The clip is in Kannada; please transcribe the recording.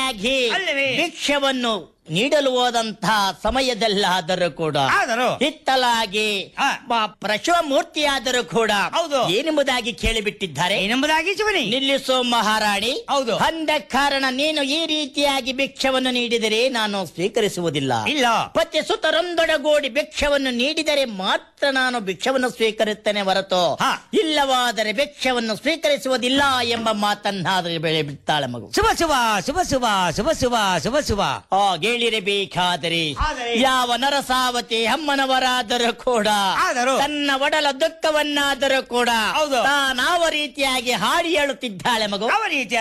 ರೀತಿಯಾಗಿ ಅಲ್ಲವೇ? ಭಿಕ್ಷವನ್ನು ನೀಡಲು ಹೋದಂತಹ ಸಮಯದಲ್ಲಾದರೂ ಕೂಡ ಆದರೂ ಹಿತ್ತಲಾಗಿ ಆ. ಮ- ಪ್ರಶವ ಮೂರ್ತಿಯಾದರೂ ಕೂಡ ಹೌದು. ಏನೆಂಬುದಾಗಿ ಕೇಳಿಬಿಟ್ಟಿದ್ದಾರೆ ಏನೆಂಬುದಾಗಿ ಶಿವನಿ ನಿಲ್ಲಿಸೋ ಮಹಾರಾಣಿ ಹೌದು. ಅಂದ ಕಾರಣ ನೀನು ಈ ರೀತಿಯಾಗಿ ಭಿಕ್ಷವನ್ನು ನೀಡಿದರೆ ನಾನು ಸ್ವೀಕರಿಸುವುದಿಲ್ಲ ಇಲ್ಲ ಪತಿ ಸುತರೊಂದೊಡಗೂಡಿ ಭಿಕ್ಷವನ್ನು ನೀಡಿದರೆ ಮಾತ್ರ ನಾನು ಭಿಕ್ಷವನ್ನು ಸ್ವೀಕರಿಸ್ತೇನೆ ಹೊರತು ಹಾ. ಇಲ್ಲವಾದರೆ ಭಿಕ್ಷವನ್ನು ಸ್ವೀಕರಿಸುವುದಿಲ್ಲ ಎಂಬ ಮಾತನ್ನಾದರೆ ಬೆಳೆ ಬಿಡ್ತಾಳೆ ಮಗು ಶುಭ ಶುಭ ಶುಭ ಶುಭ ಶುಭ ಶುಭ ಶುಭ ಶುಭ ಆ ಗೇಳಿರಬೇಕಾದರೆ ಆದರೆ ಯಾವ ನರಸಾವತಿ ಅಮ್ಮನವರಾದರೂ ಕೂಡ ಆದರೂ ತನ್ನ ಒಡಲ ದುಃಖವನ್ನಾದರೂ ಕೂಡ ಹೌದು. ತಾನಾವ ರೀತಿಯಾಗಿ ಹಾಡಿ ಹೇಳುತ್ತಿದ್ದಾಳೆ ಮಗು ಯಾವ ರೀತಿ